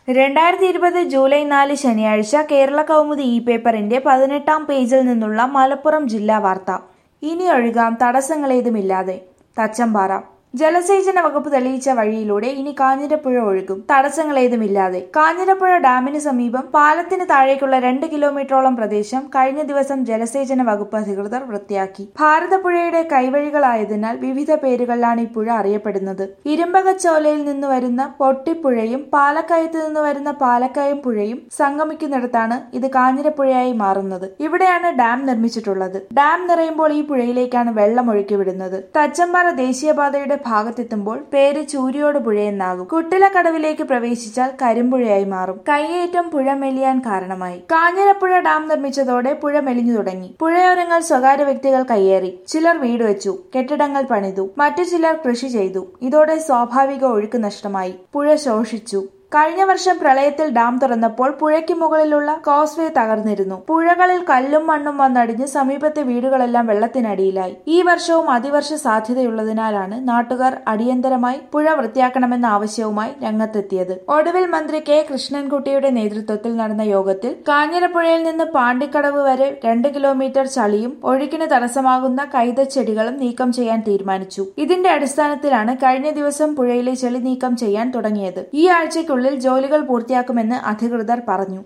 രണ്ടായിരത്തി ഇരുപത് ജൂലൈ നാല് ശനിയാഴ്ച കേരള കൗമുദി ഇ പേപ്പറിന്റെ പതിനെട്ടാം പേജിൽ നിന്നുള്ള മലപ്പുറം ജില്ലാ വാർത്ത ഇനി ഒഴുകാം തടസ്സങ്ങളേതുമില്ലാതെ തച്ചമ്പാറ ജലസേചന വകുപ്പ് തെളിയിച്ച വഴിയിലൂടെ ഇനി കാഞ്ഞിരപ്പുഴ ഒഴുകും തടസ്സങ്ങളേതുമില്ലാതെ കാഞ്ഞിരപ്പുഴ ഡാമിന് സമീപം പാലത്തിന് താഴേക്കുള്ള രണ്ട് കിലോമീറ്ററോളം പ്രദേശം കഴിഞ്ഞ ദിവസം ജലസേചന വകുപ്പ് അധികൃതർ വൃത്തിയാക്കി ഭാരതപ്പുഴയുടെ കൈവഴികളായതിനാൽ വിവിധ പേരുകളിലാണ് ഈ പുഴ അറിയപ്പെടുന്നത് ഇരുമ്പകച്ചോലയിൽ നിന്ന് വരുന്ന പൊട്ടിപ്പുഴയും പാലക്കയത്ത് നിന്ന് വരുന്ന പാലക്കയം പുഴയും സംഗമിക്കുന്നിടത്താണ് ഇത് കാഞ്ഞിരപ്പുഴയായി മാറുന്നത് ഇവിടെയാണ് ഡാം നിർമ്മിച്ചിട്ടുള്ളത് ഡാം നിറയുമ്പോൾ ഈ പുഴയിലേക്കാണ് വെള്ളം ഒഴുക്കിവിടുന്നത് തച്ചമ്പാറ ദേശീയപാതയുടെ ഭാഗത്തെത്തുമ്പോൾ പേര് ചൂരിയോട് പുഴയെന്നാകും കുട്ടിലക്കടവിലേക്ക് പ്രവേശിച്ചാൽ കരിമ്പുഴയായി മാറും കയ്യേറ്റം പുഴ മെലിയാൻ കാരണമായി കാഞ്ഞിരപ്പുഴ ഡാം നിർമ്മിച്ചതോടെ പുഴ മെലിഞ്ഞു തുടങ്ങി പുഴയോരങ്ങൾ സ്വകാര്യ വ്യക്തികൾ കയ്യേറി ചിലർ വീട് വെച്ചു കെട്ടിടങ്ങൾ പണിതു മറ്റു ചിലർ കൃഷി ചെയ്തു ഇതോടെ സ്വാഭാവിക ഒഴുക്ക് നഷ്ടമായി പുഴ ശോഷിച്ചു കഴിഞ്ഞ വർഷം പ്രളയത്തിൽ ഡാം തുറന്നപ്പോൾ പുഴയ്ക്ക് മുകളിലുള്ള കോസ്വേ തകർന്നിരുന്നു പുഴകളിൽ കല്ലും മണ്ണും വന്നടിഞ്ഞ് സമീപത്തെ വീടുകളെല്ലാം വെള്ളത്തിനടിയിലായി ഈ വർഷവും അതിവർഷ സാധ്യതയുള്ളതിനാലാണ് നാട്ടുകാർ അടിയന്തരമായി പുഴ വൃത്തിയാക്കണമെന്ന ആവശ്യവുമായി രംഗത്തെത്തിയത് ഒടുവിൽ മന്ത്രി കെ കൃഷ്ണൻകുട്ടിയുടെ നേതൃത്വത്തിൽ നടന്ന യോഗത്തിൽ കാഞ്ഞിരപ്പുഴയിൽ നിന്ന് പാണ്ടിക്കടവ് വരെ രണ്ട് കിലോമീറ്റർ ചളിയും ഒഴുക്കിന് തടസ്സമാകുന്ന കൈതച്ചെടികളും നീക്കം ചെയ്യാൻ തീരുമാനിച്ചു ഇതിന്റെ അടിസ്ഥാനത്തിലാണ് കഴിഞ്ഞ ദിവസം പുഴയിലെ ചെളി നീക്കം ചെയ്യാൻ തുടങ്ങിയത് ഈ ആഴ്ചയ്ക്കുള്ളിൽ ജോലികൾ പൂർത്തിയാക്കുമെന്ന് അധികൃതർ പറഞ്ഞു